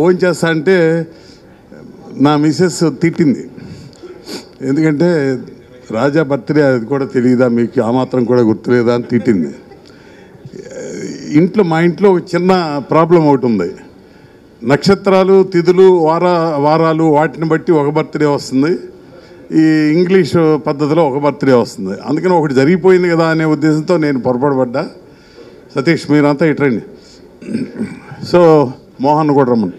భోజనం చేస్తా అంటే నా మిసెస్ తిట్టింది ఎందుకంటే రాజా బర్త్డే అది కూడా తెలియదా మీకు ఆ మాత్రం కూడా గుర్తులేదా అని తిట్టింది ఇంట్లో మా ఇంట్లో ఒక చిన్న ప్రాబ్లం ఒకటి ఉంది నక్షత్రాలు తిథులు వార వారాలు వాటిని బట్టి ఒక బర్త్డే వస్తుంది ఈ ఇంగ్లీష్ పద్ధతిలో ఒక బర్త్డే వస్తుంది అందుకని ఒకటి జరిగిపోయింది కదా అనే ఉద్దేశంతో నేను పొరపాటు పడ్డా సతీష్ మీరంతా ఇట్రండి సో మోహన్ కూడా రమ్మను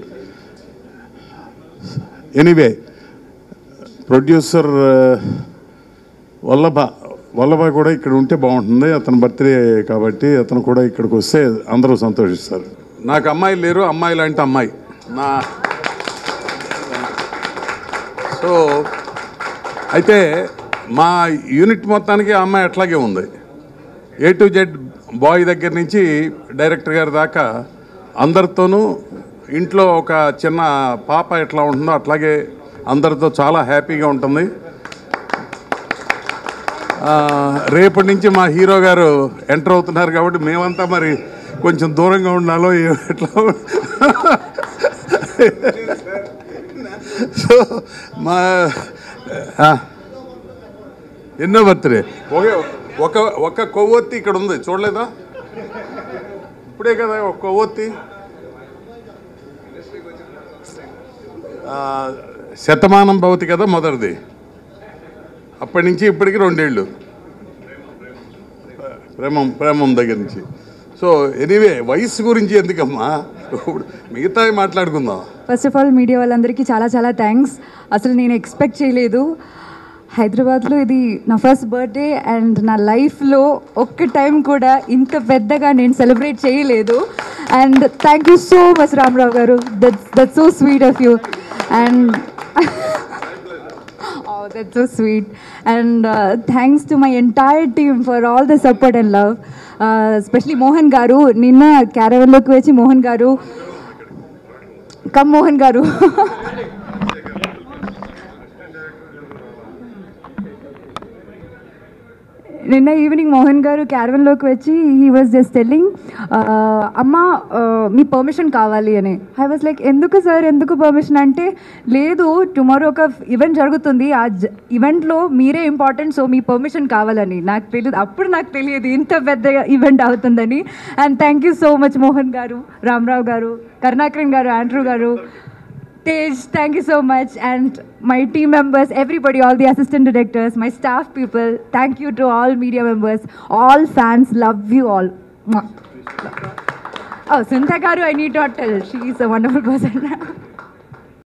ఎనీవే ప్రొడ్యూసర్ వల్లభ వల్లభ కూడా ఇక్కడ ఉంటే బాగుంటుంది అతని బర్త్డే కాబట్టి అతను కూడా ఇక్కడికి వస్తే అందరూ సంతోషిస్తారు నాకు అమ్మాయిలు లేరు అమ్మాయి లాంటి అమ్మాయి నా సో అయితే మా యూనిట్ మొత్తానికి ఆ అమ్మాయి అట్లాగే ఉంది ఏ టు జెడ్ బాయ్ దగ్గర నుంచి డైరెక్టర్ గారి దాకా అందరితోనూ ఇంట్లో ఒక చిన్న పాప ఎట్లా ఉంటుందో అట్లాగే అందరితో చాలా హ్యాపీగా ఉంటుంది ఆ, రేపటి నుంచి మా హీరో గారు ఎంటర్ అవుతున్నారు కాబట్టి మేమంతా మరి కొంచెం దూరంగా ఉండాలో ఏ- ఎట్లా సో మా ఆ, ఎన్నో బర్త్డే ఒకే ఒక ఒక కొవ్వొత్తి ఇక్కడ ఉంది చూడలేదా ఇప్పుడే కదా ఒక కొవ్వొత్తి ఆ, శతమానం భవతి కదా మొదటిది అప్పటి నుంచి ఇప్పటికి రెండేళ్ళు ప్రేమం ప్రేమం దగ్గర నుంచి సో ఎనీవే వయసు గురించి ఎందుకమ్మా ఇప్పుడు మిగతావి మాట్లాడుకుందాం ఫస్ట్ ఆఫ్ ఆల్ మీడియా వాళ్ళందరికీ చాలా చాలా థ్యాంక్స్ అసలు నేను ఎక్స్పెక్ట్ చేయలేదు హైదరాబాద్లో ఇది నా ఫస్ట్ బర్త్డే అండ్ నా లైఫ్లో ఒక్క టైం కూడా ఇంత పెద్దగా నేను సెలబ్రేట్ చేయలేదు and thank you so much Ramarao garu that's that's so sweet of you and Oh, that's so sweet. And uh, thanks to my entire team for all the support and love. Uh, especially Mohan Garu. నిన్న క్యారవన్లోకి వచ్చి మోహన్ గారు come Mohan గారు నిన్న evening Mohan garu క్యారవన్లోకి వచ్చి he was just telling అమ్మ uh, మీ permission కావాలి అని ఐ వాజ్ లైక్ ఎందుకు సార్ ఎందుకు పర్మిషన్ అంటే లేదు టుమారో ఒక ఈవెంట్ జరుగుతుంది ఆ ఈవెంట్లో మీరే ఇంపార్టెంట్ సో మీ పర్మిషన్ కావాలని నాకు తెలియదు అప్పుడు నాకు తెలియదు ఇంత పెద్ద ఈవెంట్ అవుతుందని and thank you so much Mohan garu Ramarao గారు కరుణాకరన్ గారు ఆండ్రూ గారు Tej, thank you so much. And my team members, everybody, all the assistant directors, my staff people, thank you to all media members, all fans, love you all. Mwah. Oh, Sunta Garu, I need not tell. She is a wonderful person.